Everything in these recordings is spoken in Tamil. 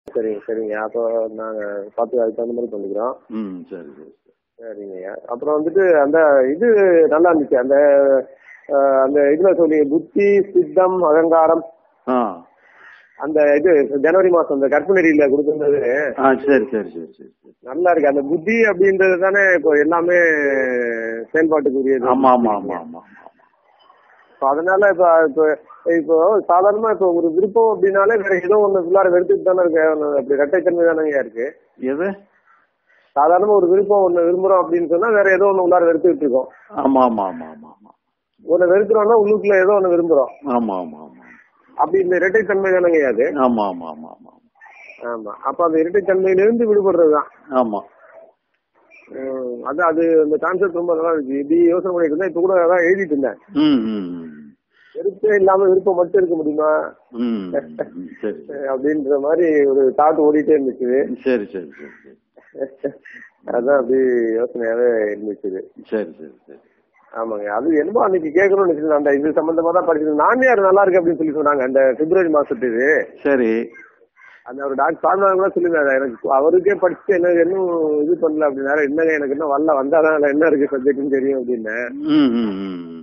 சரிங்க சரிங்க அப்போ நாங்க பார்த்து அதுக்கு தகுந்த மாதிரி பண்ணிக்கிறோம் ம் சரி சரி சரி. சரிங்க அப்புறம் வந்துட்டு அந்த இது நல்லா இருந்துச்சு அந்த அஹ், அந்த இதுல சொன்னீங்க புத்தி சித்தம் அகங்காரம் ஆ அந்த இது ஜனவரி மாசம் அந்த கற்பனரியில கொடுத்திருந்தது ஆ சரி சரி சரி சரி சரி நல்லா இருக்கு அந்த புத்தி அப்படின்றது தானே இப்போ எல்லாமே செயல்பாட்டுக்குரியது ஆமா ஆமா ஆமா ஆமா ஆமா இப்போ அதனால இப்போ இப்போ இப்போ சாதாரணமா இப்போ ஒரு விருப்பம் அப்படின்னாலே வேற ஏதோ ஒண்ணு உள்ளார வெறுத்துட்டு தானே இருக்கு அப்படி ரெட்டைத்தன்மை தானங்க இருக்கு எது சாதாரணமா ஒரு விருப்பம் ஒண்ணு விரும்புறோம் அப்படின்னு சொன்னா வேற ஏதோ ஒண்ணு உள்ளார வெறுத்துட்டு இருக்கோம் ஆமா ஆமா ஆமா ஆமா ஆமா ஒண்ணு வெறுக்கிறோம்னா உள்ளுக்குள்ள ஏதோ ஒண்ணு விரும்புறோம் ஆமா ஆமா ஆமா அப்படி இந்த இரட்டைத்தன்மை தானங்க அது ஆமா ஆமா ஆமா ஆமா ஆமா அப்ப அந்த இரட்டைத்தன்மையிலிருந்து விடுபடுறதுதான் ஆமா உம், அது அது அந்த கான்செப்ட் ரொம்ப நல்லா இருக்கு இப்படி யோசனை பண்ணிட்டு இருந்தேன் இப்ப கூட அதான் எழுதிட்டு இருந்தேன் ம் ம் ம். வெறுப்பே இல்லாம விருப்பம் மட்டும் இருக்க முடியுமா ம் ம், சரி அஹ் அப்படின்ற மாதிரி ஒரு தாட் ஓடிட்டே இருந்துச்சு சரி சரி சரி சரி அதான் அப்படி யோசனையாவே இருந்துச்சு சரி சரி சரி ஆமாங்க அது என்னமோ அன்னைக்கு கேட்கணும்னு வச்சுருந்தேன் அந்த இது சம்பந்தமா தான் படிச்சது நானியார் நல்லா இருக்கு அப்படின்னு சொல்லி சொன்னாங்க அந்த பிப்ரவரி மாசத்து இது சரி அந்த ஒரு டாக்டர் சாமிநாதன் கூட சொல்லியிருந்தாரு எனக்கு அவருக்கே படிச்சுட்டு என்ன இன்னும் இது பண்ணல அப்படின்னாரு என்னங்க எனக்கு இன்னும் வரல வந்தாதான் அதுல என்ன இருக்கு சப்ஜெக்ட்னு தெரியும் அப்படின்னு ம் ம் ம் ம்.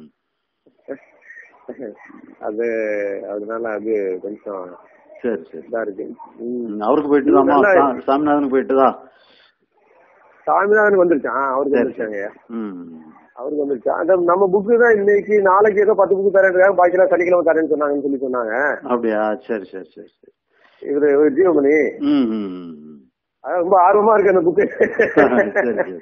அது அதனால அது கொஞ்சம் சரி சரி இதா இருக்கு ம். ம், அவருக்கு போயிட்டு தாமா நல்லா- சாமிநாதனுக்கு போயிட்டுதா சாமிநாதனுக்கு வந்துருச்சான் அவருக்கு சரி வந்துருச்சாங்க ம் அவருக்கு வந்துருச்சா அந்த நம்ம புக்கு தான் இன்னைக்கு நாளைக்கு ஏதோ பத்து புக்கு தரேன் பாக்கிலாம் சனிக்கிழமை தரேன்னு சொன்னாங்கன்னு சொல்லி சொன்னாங்க அப்படியா சரி சரி சரி சரி இவரு இவரு ஜீவமணி ம் ம் ம், ம். அதான் ரொம்ப ஆர்வமா இருக்கு அந்த புக்கு சரி, சரி.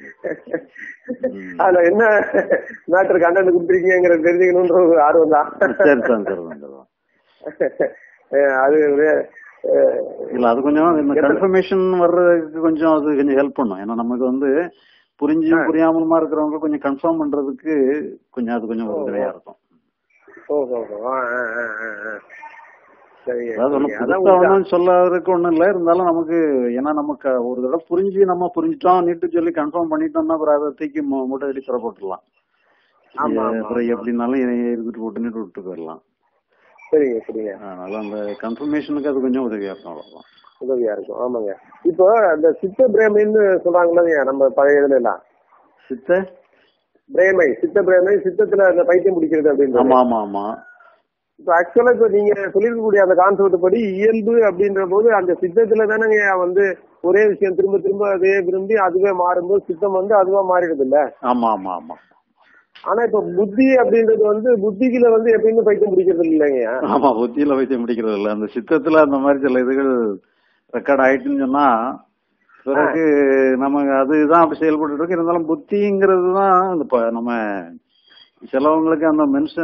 ம். அதுல என்ன மேட்டர் கண்டென்ட் கொடுத்துருக்கீங்கிறது தெரிஞ்சுக்கணுன்ற ஒரு ஆர்வம் தான் சரி தான் சரி தான் சரி தான். அது வே- அஹ் இல்ல அது கொஞ்சம் இந்த கன்ஃபர்மேஷன் வர்றதுக்கு கொஞ்சம் அது கொஞ்சம் ஹெல்ப் பண்ணும் ஏன்னா நமக்கு வந்து புரிஞ்சும் புரியாமலுமா இருக்கிறவங்க கொஞ்சம் கன்ஃபார்ம் பண்றதுக்கு கொஞ்சம் அது கொஞ்சம் உதவியா இருக்கும் ஓஹோ ஆ, ஆ, ஆ, ஆ, ஆ. சரிங்க அதாவது ஒன்றும் சரிங்க. அதான் புதுசா உங்களுக்கு- ஒன்றும் சொல்லாததுக்கு ஒன்றும் இல்லை இருந்தாலும் நமக்கு ஏன்னா நமக்கு ஒரு தடவை புரிஞ்சு நம்ம புரிஞ்சிட்டோம் நீட்டு சொல்லி கன்ஃபார்ம் பண்ணிட்டோம்னா அப்புறம் அதை தூக்கி மு- மூட்டை அடி புற போட்டுடலாம் ஆமா, ஆமா, அப்புறம் எப்படினாலும் இருந்துட்டு போட்டு நீட்டு விட்டு போயிடலாம் சரிங்க சரிங்க அதனால அந்த கன்ஃபர்மேஷனுக்கு அது கொஞ்சம் உதவியா இருக்கும் அவ்வளவுதான் உதவியா இருக்கும் ஆமாங்க இப்போ அந்த சித்த பிரேமைன்னு சொல்றாங்கல்லங்க நம்ம பழைய இதுல எல்லாம் சித்த பிரேமை சித்த பிரேமை சித்தத்துல அந்த பைத்தியம் பிடிக்கிறது ஆமா அப்படின்னு ஆமா ஆமா இப்ப ஆக்சுவலா இப்ப நீங்க சொல்லிருக்கக்கூடிய அந்த கான்செப்ட் படி இயல்பு அப்படின்ற போது அந்த சித்தத்துல தானங்க வந்து ஒரே விஷயம் திரும்ப திரும்ப அதே விரும்பி அதுவே மாறும்போது சித்தம் வந்து அதுவா மாறிடுது இல்ல ஆமா ஆமா ஆமா ஆனா இப்ப புத்தி அப்படின்றது வந்து புத்திக்குல வந்து எப்பயுமே பைத்தியம் பிடிக்கிறது இல்லைங்க ஆமா புத்தியில வைத்தியம் முடிக்கிறது இல்ல அந்த சித்தத்துல அந்த மாதிரி சில இதுகள் ரெக்கார்ட் ஆயிட்டுன்னு சொன்னா பிறகு நமக்கு அதுதான் அப்படி செயல்பட்டு இருக்கு இருந்தாலும் புத்திங்கிறது தான் இப்ப நம்ம சிலவங்களுக்கு அந்த மென்ஸ்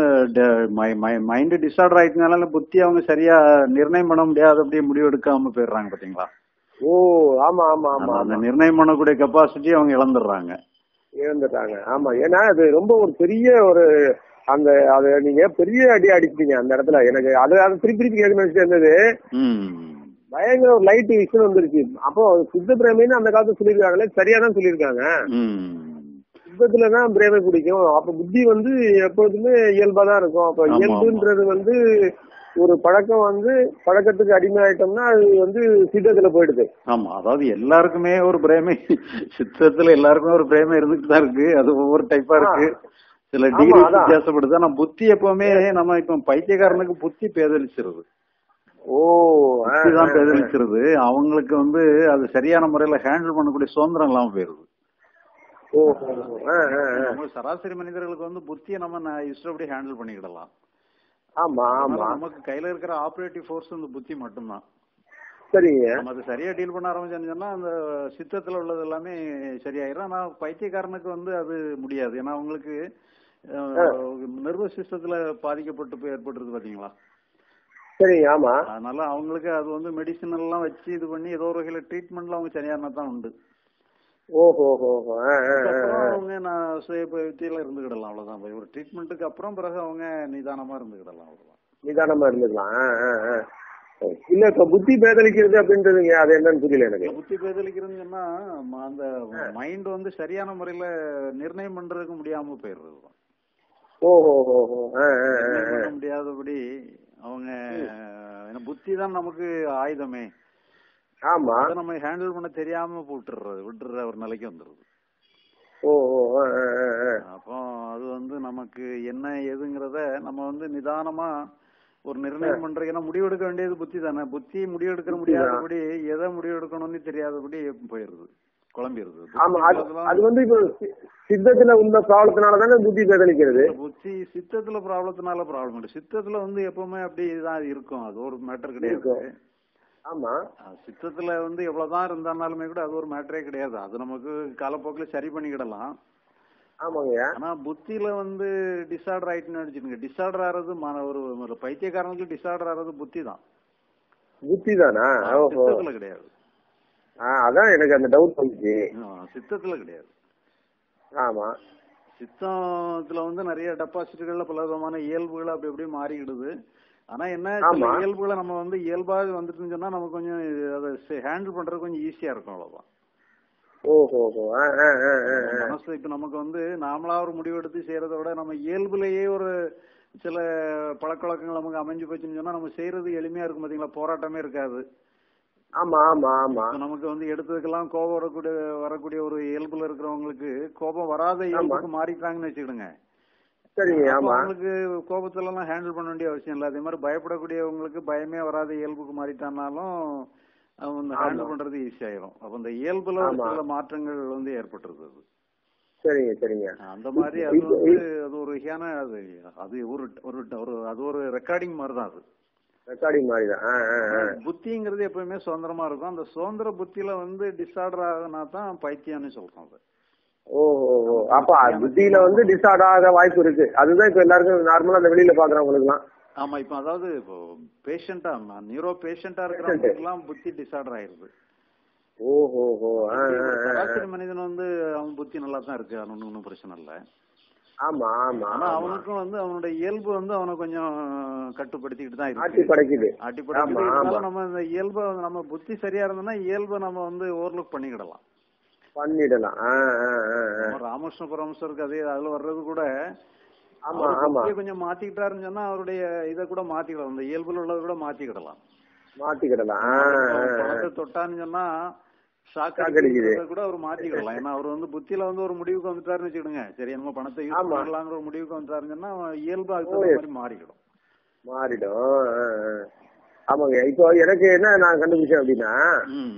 மைண்ட் டிசார்டர் ஆயிட்டனால புத்தி அவங்க சரியா நிர்ணயம் பண்ண முடியாது அப்படியே முடிவு எடுக்காம போயிடுறாங்க பாத்தீங்களா ஓ ஆமா ஆமா ஆமா அந்த ஆமா நிர்ணயம் பண்ணக்கூடிய கெப்பாசிட்டி அவங்க இழந்துடுறாங்க இழந்துட்டாங்க ஆமா ஏன்னா அது ரொம்ப ஒரு பெரிய ஒரு அந்த அது நீங்க பெரிய அடி அடிச்சிட்டீங்க அந்த இடத்துல எனக்கு அது அது திருப்பி திருப்பி கேட்கணும்னு வச்சுட்டு இருந்தது ம் பயங்கர ஒரு லைட் விஷயம் வந்துருச்சு அப்போ சித்த பிரேமைன்னு அந்த காலத்துல சொல்லியிருக்காங்களே சரியா தான் சொல்லியிருக்காங்க ம் சித்தத்துல தான் பிரேமை பிடிக்கும் அப்ப புத்தி வந்து எப்பொழுதுமே இயல்பா தான் இருக்கும் அப்ப ஆமா, இயல்புன்றது வந்து ஒரு பழக்கம் வந்து பழக்கத்துக்கு அடிமை ஆயிட்டோம்னா அது வந்து சித்தத்துல போயிடுது ஆமா அதாவது எல்லாருக்குமே ஒரு பிரேமை சித்தத்துல எல்லாருக்குமே ஒரு பிரேமை இருந்துட்டு தான் இருக்கு அது ஒவ்வொரு டைப்பா இருக்கு சில ஆமா, டிகிரி அதான். வித்தியாசப்படுது ஆனா புத்தி எப்பவுமே நம்ம இப்ப பைத்தியக்காரனுக்கு புத்தி பேதலிச்சிருது ஓ ஆ, புத்தி தான் ஆ, ஆ. பேதலிச்சிருது அவங்களுக்கு வந்து அது சரியான முறையில ஹேண்டில் பண்ணக்கூடிய சுதந்திரம் இல்லாம போயிருது ஓ ஓ, ஓ. ஆ, ஆ, ஆ. நம்ம சராசரி மனிதர்களுக்கு வந்து புத்தியை நம்ம ந- இஷ்டப்படி ஹேண்டில் பண்ணிக்கிடலாம் ஆமா ஆமா அதனால நமக்கு கையில இருக்கிற ஆபரேட்டிவ் ஃபோர்ஸ் இந்த புத்தி மட்டும்தான் சரிங்க நம்ம அது சரியா டீல் பண்ண ஆரம்பிச்சோம்னு சொன்னா அந்த சித்தத்துல உள்ளது எல்லாமே சரியாயிரும் ஆனா பைத்தியக்காரனுக்கு வந்து அது முடியாது ஏன்னா அவங்களுக்கு நர்வஸ் சிஸ்டத்துல பாதிக்கப்பட்டு போய் ஏற்பட்டுருது பாத்தீங்களா சரிங்க ஆமா அதனால அவங்களுக்கு அது வந்து மெடிசன் எல்லாம் வச்சு இது பண்ணி ஏதோ ஒரு வகையில ட்ரீட்மெண்ட்ல அவங்க சரியானா தான் உண்டு ஓஹோ ஓஹோ ஆ, ஆ, ஆ, அதுக்கப்புறம் ஆ. அவங்க நான் சுய வித்தியில இருந்துக்கிடலாம் அவ்வளவுதான் ஒரு ட்ரீட்மெண்ட்டுக்கு அப்புறம் பிறகு அவங்க நிதானமா இருந்துக்கிடலாம் அவ்வளவுதான் நிதானமா இருந்துக்கலாம் ஆ, ஆ, ஆ. இல்ல இப்ப புத்தி பேதலிக்கிறது அப்படின்றதுங்க அது என்னன்னு புரியல எனக்கு புத்தி பேதலிக்கிறதுன்னு சொன்னா ம- அந்த மைண்ட் வந்து சரியான முறையில நிர்ணயம் பண்றதுக்கு முடியாம போயிடுறது தான். ஓஹோ ஓஹோ ஆ, ஆ, ஆ, நிர்ணயம் ஆ. பண்ண முடியாதபடி அவங்க ஏன்னா புத்தி தான் நமக்கு ஆயுதமே ஆமா அதை நம்ம ஹேண்டில் பண்ண தெரியாம விட்டுறது விட்டுற ஒரு நிலைக்கு வந்துருது ஓ ஓ ஆ, ஆ, ஆ, ஆ. அப்போ அது வந்து நமக்கு என்ன ஏதுங்கிறத நம்ம வந்து நிதானமா ஒரு நிர்ணயம் பண்ற ஏன்னா முடிவெடுக்க வேண்டியது புத்தி தானே புத்தி முடிவெடுக்க முடியாதபடி எதை முடிவெடுக்கணும்னு தெரியாதபடி போயிருது குழம்பிடுது ஆமா அது அது வந்து இப்போ சி- சித்தத்துல உள்ள ப்ராப்ளத்தினால தானே புத்தி பேதலிக்கிறது புத்தி சித்தத்துல ப்ராப்ளத்தினால ப்ராப்ளம் இல்லை சித்தத்துல வந்து எப்பவுமே அப்படி தான் இருக்கும் அது ஒரு மேட்டர் கிடையாது இருக்கும். ஆமா அஹ் சித்தத்துல வந்து எவ்வளவுதான் இருந்தாலுமே கூட அது ஒரு மேட்டரே கிடையாது அது நமக்கு காலப்போக்குல சரி பண்ணிக்கிடலாம் ஆமாங்கய்யா ஆனா புத்தியில வந்து டிசார்டர் ஆயிட்டுன்னு வச்சுக்கோங்க டிசார்டர் ஆறது மன- ஒரு ஒரு பைத்தியக்காரனுக்கு டிசார்டர் ஆறது புத்தி தான் புத்தி தானா ஓஹோ சித்தத்துல கிடையாது ஆ அதான் எனக்கு அந்த டவுட் வந்துச்சு ஆஹ் சித்தத்துல கிடையாது ஆமா சித்தத்துல வந்து நிறைய டெபாசிட்டுகள்ல பல விதமான இயல்புகள் அப்படி அப்படியே மாறிக்கிடுது ஆனா என்ன ஆமா. சில இயல்புகளை நம்ம வந்து இயல்பாக வந்துட்டுன்னு சொன்னா நமக்கு கொஞ்சம் இது- அதை ஹேண்டில் பண்றது கொஞ்சம் ஈஸியா இருக்கும் அவ்வளவுதான் ஓஹோ ஓஹோ ஆ ஆ ஆ ஆ, ஆ. மனசு இப்ப நமக்கு வந்து நாமளா ஒரு முடிவெடுத்து செய்யறதை விட நம்ம இயல்புலயே ஒரு சில பழக்கவழக்கங்கள் நமக்கு அமைஞ்சு போச்சுன்னு சொன்னா நம்ம செய்யறது எளிமையா இருக்கும் பாத்தீங்களா போராட்டமே இருக்காது ஆமா ஆமா ஆமா இப்ப நமக்கு வந்து எடுத்ததுக்கெல்லாம் கோபம் வரக்கூடிய வரக்கூடிய ஒரு இயல்புல இருக்கிறவங்களுக்கு கோபம் வராத இயல்புக்கு மாறிட்டாங்கன்னு வச்சுக்கிடுங்க சரிங்க அப்ப ஆமா அவங்களுக்கு கோபத்துல எல்லாம் ஹேண்டில் பண்ண வேண்டிய அவசியம் இல்லை அதே மாதிரி பயப்படக்கூடியவங்களுக்கு பயமே வராத இயல்புக்கு மாறிட்டானாலும் அவங்க ஹேண்டில் பண்றது ஈஸி ஆயிரும் அப்ப இந்த இயல்புல ஒரு ஆமா. சில மாற்றங்கள் வந்து ஏற்பட்டுருது அது. சரிங்க சரிங்க அந்த மாதிரி அது வந்து அது ஒரு வகையான அது அது ஒரு ஒரு ஒரு அது ஒரு ரெக்கார்டிங் மாதிரி தான் அது ரெக்கார்டிங் மாதிரி தான் ஆ ஆ ஆ புத்திங்கிறது எப்பவுமே சுதந்திரமா இருக்கும் அந்த சுதந்திர புத்தியில வந்து டிஸார்டர் ஆகுனா தான் பைத்தியம்னு சொல்றோம் அது ஓஹோ ஓ அப்ப புத்தியில வந்து டிசார்ட் ஆக வாய்ப்பு இருக்கு அதுதான் இப்ப எல்லாருக்கும் நார்மலா அந்த வெளியில பாக்குறவங்களுக்குலாம் ஆமா இப்ப அதாவது இப்போ பேஷண்டா நியூரோ பேஷண்டா இருக்கிறவங்களுக்குலாம் புத்தி டிஸார்டர் ஆயிருது ஓஹோ ஓ ஆ ஆ, ஆ, ஆ. சராசரி மனிதன் வந்து அவன் புத்தி நல்லா தான் இருக்கு அவனுக்கு ஒன்றும் பிரச்சனை இல்லை ஆமா ஆமா ஆனா ஆமா. அவனுக்கும் வந்து அவனுடைய இயல்பு வந்து அவனை கொஞ்சம் கட்டுப்படுத்திக்கிட்டு தான் ஆட்டி இருக்கு படைக்குது ஆட்டி ஆமா, படைக்குது ஆமா. இருந்தாலும் நம்ம இந்த இயல்பை நம்ம புத்தி சரியா இருந்ததுன்னா இயல்பை நம்ம வந்து ஓவர்லுக் பண்ணிக்கிடலாம் பண்ணிடலாம் ஆ ஆ ஆ ஆ. நம்ம ராமகிருஷ்ண பரமசருக்கு அதே அதுல வர்றது கூட ஆமா அவர் ஆமா புத்தியை கொஞ்சம் மாத்திக்கிட்டாருன்னு சொன்னா அவருடைய இதை கூட மாத்திக்கிடலாம் அந்த இயல்புல உள்ளதை கூட மாத்திக்கிடலாம் மாத்திக்கிடலாம் ஆ ஆ, ஆ. பணத்தை தொட்டான்னு சொன்னா ஷாக் Shock அடிக்குது. அடிக்கிறத கூட அவர் மாத்திக்கிடலாம் ஏன்னா அவர் வந்து புத்தியில வந்து ஒரு முடிவுக்கு வந்துட்டாருன்னு வச்சுக்கிடுங்க சரி நம்ம பணத்தை யூஸ் ஆமா. பண்ணலாங்கிற ஒரு முடிவுக்கு வந்துட்டாருன்னு சொன்னா அவன் இயல்பு அதுக்கு தகுந்த மாதிரி மாறிக்கிடும் மாறிடும் ஆ, ஆ. ஆமாங்க இப்போ எனக்கு என்ன நான் கண்டுபிடிச்சேன் அப்படின்னா ம்.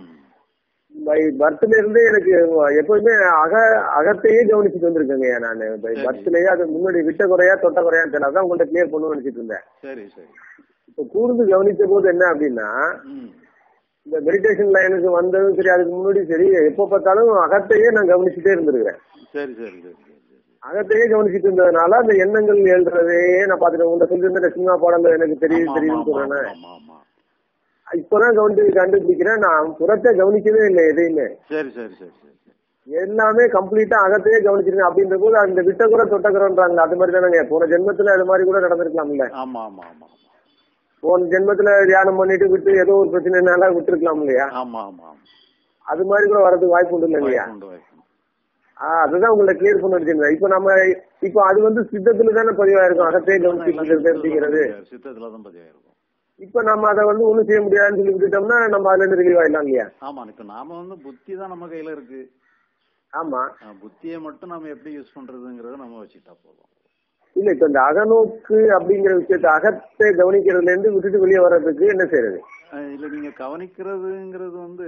பை பர்த்ல இருந்தே எனக்கு எப்பவுமே அக அகத்தையே கவனிச்சுட்டு வந்திருக்கேங்க நான் பை சரி. பர்த்லயே அது முன்னாடி விட்ட குறையா தொட்ட குறையான்னு தெரியல அதான் உங்கள்ட்ட கிளியர் பண்ணுவேன்னு நினைச்சிட்டு இருந்தேன் சரி சரி இப்போ கூர்ந்து கவனிச்ச போது என்ன அப்படின்னா ம். இந்த மெடிடேஷன் லைனுக்கு வந்ததும் சரி அதுக்கு முன்னாடி சரி எப்போ பார்த்தாலும் அகத்தையே நான் கவனிச்சுட்டே இருந்திருக்கிறேன் சரி சரி சரி சரி சரி அகத்தையே கவனிச்சுட்டு இருந்ததுனால அந்த எண்ணங்கள் எழுதுறதையே நான் பார்த்துட்டு உங்க சொல்லியிருந்த சினிமா பாடங்கள் எனக்கு தெரியும் ஆமா, தெரியும்னு ஆமா, சொல்றேன் ஆமா, ஆமா. இப்பதான் கவனிச்சு கண்டுபிடிக்கிறேன் நான் புறத்தை கவனிக்கவே இல்லை எதையுமே சரி சரி சரி சரி சரி. எல்லாமே கம்ப்ளீட்டா அகத்தையே கவனிச்சிருக்கேன் அப்படின்ற போது அந்த விட்ட கூட தொட்டக்குறோன்றாங்க அது மாதிரி தானே போன ஜென்மத்துல அது மாதிரி கூட நடந்திருக்கலாம்ல ஆமா ஆமா ஆமா ஆமா. போன ஜென்மத்துல தியானம் பண்ணிட்டு விட்டு ஏதோ ஒரு பிரச்சனைனால விட்டுருக்கலாம் இல்லையா ஆமா ஆமா ஆமா அது மாதிரி கூட வரதுக்கு வாய்ப்பு உண்டு இல்லையா வாய்ப்புண்டு, வாய்ப்புண்டு. ஆஹ் அதுதான் உங்களை கிளியர் பண்ண வச்சிருந்தேன் இப்ப நம்ம இப்ப அது வந்து சித்தத்துல தானே பதிவாயிருக்கும் அகத்தையே கவனிச்சுட்டு இருக்கிறது அப்படிங்கிறது சித்தத்துல தான் பதிவாயிருக்கும் இப்ப நம்ம அதை வந்து ஒண்ணும் செய்ய முடியாதுன்னு சொல்லி விட்டுட்டோம்னா நம்ம அதுல இருந்து ரிலீவ் ஆயிடலாம் இல்லையா ஆமா இப்ப நாம வந்து புத்தி தான் நம்ம கையில இருக்கு ஆமா அஹ் புத்தியை மட்டும் நம்ம எப்படி யூஸ் பண்றதுங்கறத நம்ம வச்சுக்கிட்டா போதும் இல்ல இப்ப இந்த அகநோக்கு அப்படிங்கிற விஷயத்த அகத்தை கவனிக்கிறதுல இருந்து விட்டுட்டு வெளியே வர்றதுக்கு என்ன செய்யறது அஹ் இல்ல நீங்க கவனிக்கிறதுங்கிறது வந்து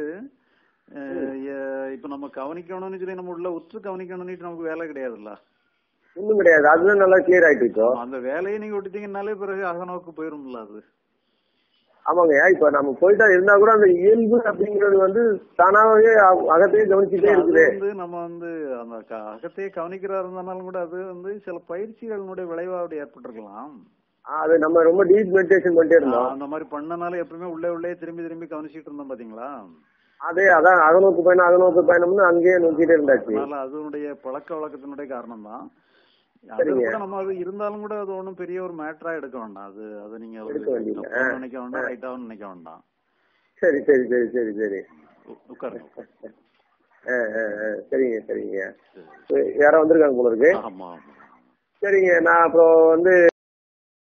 அஹ் எ- இப்ப நம்ம கவனிக்கணும்னு சொல்லி நம்ம உள்ள உற்று கவனிக்கணும்னு நமக்கு வேலை கிடையாதுல்ல ஒண்ணும் கிடையாது அதுதான் நல்லா கிளியர் ஆயிட்டு இப்போ அந்த வேலையை நீங்க விட்டுட்டீங்கன்னாலே பிறகு அகநோக்கு போயிரும்ல அது ஆமாங்க இப்ப நம்ம போயிட்டா இருந்தா கூட அந்த இயல்பு அப்படிங்கிறது வந்து தானாவே அ- அகத்தையே கவனிச்சுட்டே அது இருக்குது வந்து நம்ம வந்து அந்த க- அகத்தையே கவனிக்கிறா இருந்தாலும் கூட அது வந்து சில பயிற்சிகளினுடைய விளைவா அப்படி ஏற்பட்டிருக்கலாம் அது நம்ம ரொம்ப டீப் மெடிடேஷன் பண்ணிட்டே இருந்தோம் அந்த மாதிரி பண்ணனால எப்பவுமே உள்ளே உள்ளே திரும்பி திரும்பி கவனிச்சிட்டு இருந்தோம் பாத்தீங்களா அதே அதான் அகநோக்கு பயணம் அகநோக்கு பயணம்னு அங்கேயே நோக்கிட்டே இருந்தாச்சு அதனால அதனுடைய பழக்க வழக்கத்தினுடைய காரணம் தான் அது சரிங்க. கூட நம்ம அது இருந்தாலும் கூட அது ஒண்ணும் பெரிய ஒரு மேட்டரா எடுக்க வேண்டாம் அது அது நீங்க ஒரு எடுக்க வேண்டியது. தப்பாவும் நினைக்க வேண்டாம் ரைட்டாவும் நினைக்க வேண்டாம் சரி சரி சரி சரி சரி உ- உட்காருங்க உட்காருங்க. ஆ, ஆ, ஆ, சரிங்க சரிங்க சரி. சரி, யாரோ வந்திருக்காங்க போல இருக்கு ஆமா ஆமா சரிங்க நான் அப்புறம் வந்து